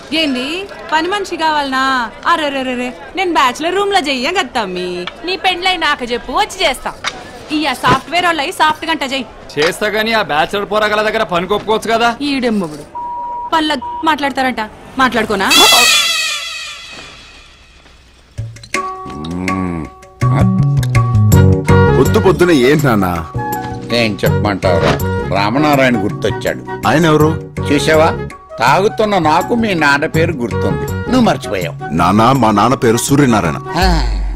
ఏంది పని మనిషి కావాలనా అరే నేను బ్యాచులర్ రూమ్ లో చెయ్య గత్తమ్మి నీ పెండ్లై నాకు చెప్పు వచ్చి చేస్తా ఇయ్య సాఫ్ట్వేర్ వాళ్ళు సాఫ్ట్ గంట చెయ్యి చేస్తా గానీ ఆ బ్యాచులర్ పోరగాల దగ్గర పని కొప్పుకోవచ్చు కదా ఈడెమ్మగుడు పళ్ళ మాట్లాడతారంట మాట్లాడుకోనా పొద్దు పొద్దున ఏంటి నాన్న ఏం చెప్పమంటావురా రామనారాయణ గుర్తొచ్చాడు ఆయన ఎవరు చూసావా తాగుతున్న నాకు మీ నాన్న పేరు గుర్తుంది నువ్వు మర్చిపోయావు నాన్న మా నాన్న పేరు సూర్యనారాయణ ఆ,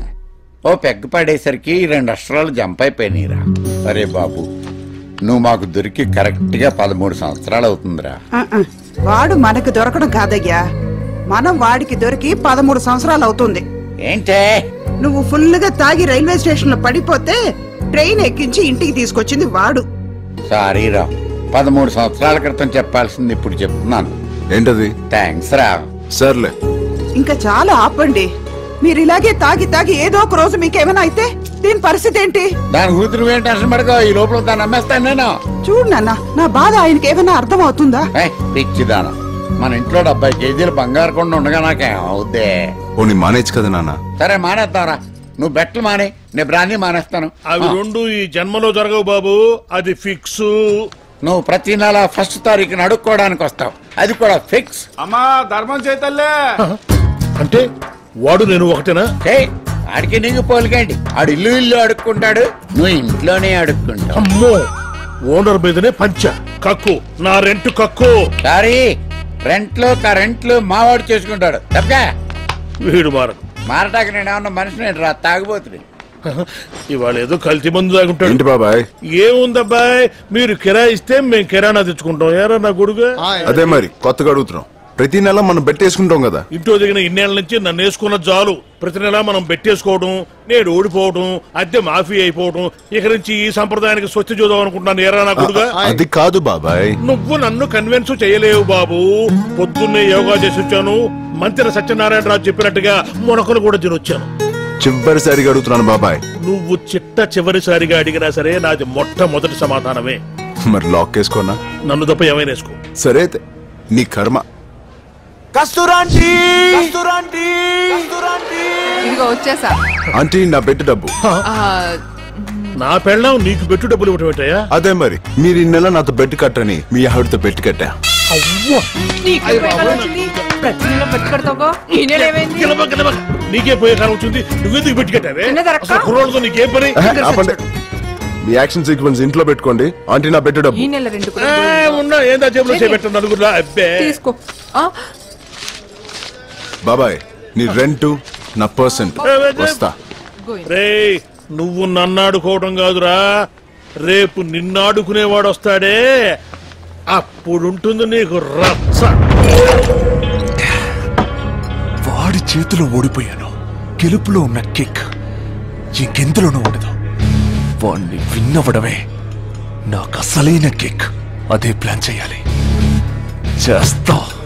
ఓ పెగ్గు పడేసరికి ఈ రెండు అక్షరాలు జంప్ అయిపోయినాయిరా అరే బాబు నువ్వు మాకు దొరికి కరెక్ట్ గా పదమూడు సంవత్సరాలు అవుతుందిరా ఆ, ఆ. వాడు మనకు దొరకడం కాదయ్యా మనం వాడికి దొరికి పదమూడు సంవత్సరాలు అవుతుంది ఏంటే నువ్వు ఫుల్గా తాగి రైల్వే స్టేషన్ లో పడిపోతే ట్రైన్ ఎక్కించి ఇంటికి తీసుకొచ్చింది వాడు సారీరా పదమూడు సంవత్సరాల క్రితం చెప్పాల్సింది ఇప్పుడు చెప్తున్నాను ఏంటది థ్యాంక్స్ రా సర్లే ఇంకా చాలా ఆపండి మీరు ఇలాగే తాగి తాగి ఏదో ఒక రోజు మీకేమైనా అయితే దీని పరిస్థితి ఏంటి దాని కూతురు ఏం టెన్షన్ పడుకో ఈ లోపల దాన్ని అమ్మేస్తాను నేను చూడు నాన్న నా బాధ ఆయనకి ఏమైనా అర్థం అవుతుందా ఏయ్, పిచ్చిదానా మన ఇంట్లో డెబ్బై కేజీలు బంగారు కొండ ఉండగా నాకేం అవుద్దే పోనీ మానేచ్చు కదా నాన్న సరే మానేద్దాంరా నువ్వు బెట్టలు మానే నేను బ్రాందీ మానేస్తాను అవి రెండు ఈ జన్మలో జరగవు బాబు అది ఫిక్స్ నువ్వు ప్రతి నెల ఫస్ట్ తారీఖున అడుక్కోవడానికి వస్తావు అది కూడా ఫిక్స్ అమ్మా ధర్మం చేతల్లే అంటే వాడు నేను ఒకటేనా ఏయ్, ఆడికి నీకు పోలికండి ఆడు ఇల్లు ఇల్లు అడుక్కుంటాడు నువ్వు ఇంట్లోనే అడుక్కుంటావు అమ్మో ఓనర్ మీదనే పంచ కక్కు నా రెంట్ కక్కు సారీ రెంట్లు కరెంట్లు మావాడు చేసుకుంటాడు తప్పగా వీడు మారకు మారటానికి నేను ఏమన్నా మనిషిని రా తాగుబోతుంది ఇవాళ ఏదో కల్తీ మందు తాగుంటాడు ఏంటి బాబాయ్ ఏముందబ్బాయ్ మీరు కిరాయి ఇస్తే మేము కిరాణా తెచ్చుకుంటాం ఏరా నా కొడుకు అదే మరి కొత్తగా అడుగుతున్నాం ప్రతి నెల మనం బెట్టేసుకుంటాం కదా ఇంట్లో దిగిన ఇన్నేళ్ల నుంచి నన్ను వేసుకున్న జాలు ప్రతి నెలా మనం బెట్టేసుకోవడం నేను ఓడిపోవడం అద్దె మాఫీ అయిపోవడం ఇక నుంచి ఈ సంప్రదాయానికి స్వస్తి చూద్దాం అనుకుంటున్నాను ఏరా నా కొడుగా అది కాదు బాబాయ్ నువ్వు నన్ను కన్విన్స్ చేయలేవు బాబు పొద్దున్నే యోగా చేసి వచ్చాను మంత్రి సత్యనారాయణరాజు చెప్పినట్టుగా మొనకలు కూడా తినొచ్చాను చివరిసారిగా అడుగుతున్నాను బాబాయ్ నువ్వు చిట్ట చివరిసారిగా అడిగినా సరే నాది మొట్టమొదటి సమాధానమే మరి లాక్ వేసుకోనా నన్ను తప్ప ఏమైనా వేసుకో సరే అయితే నీ కర్మ ఇదిగో వచ్చేసా ఆంటీ నా బెట్టు డబ్బు ఆ, నా పెళ్ళం నీకు పెట్టు డబ్బులు ఇవ్వటం ఏంటయ్యా అదే మరి మీరు ఈ నెల నాతో బెట్టు కట్టని మీ ఆవిడతో బెట్టు కట్టా నీకే ఉపయోగం వచ్చింది? ప్రతి నెల బతికి కడతావుకో? ఈ నెల ఏమైంది? గిలబ, గిలబ. నీకే పోయే కాలం వచ్చింది నువ్వెందుకు పెట్టుకెట్టావే చిన్నదరక్క. అసలు కుర్రోళ్ళతో నీకేం పని ఆహా, ఆపండి మీ యాక్షన్ సీక్వెన్స్ ఇంట్లో పెట్టుకోండి ఆంటీ నా బెట్టు ఈ డబ్బు నెల రెండు ఏ, ఉన్నా ఏందా జేబులో చేపెట్టాను నలుగురులా అబ్బే తీసుకో ఆ, బాబాయ్ నీ రెంట్ నా పర్సెంట్ వస్తా రేయ్ నువ్వు నన్నాడుకోవడం కాదురా రేపు నిన్నాడుకునేవాడు వస్తాడే అప్పుడుంటుంది నీకు రచ్చ వాడి చేతిలో ఓడిపోయాను గెలుపులో ఉన్న కిక్ ఇంకెందులోనూ ఉండదు వాణ్ణి విన్నవడమే నాకు అసలైన కిక్ అదే ప్లాన్ చేయాలి చేస్తా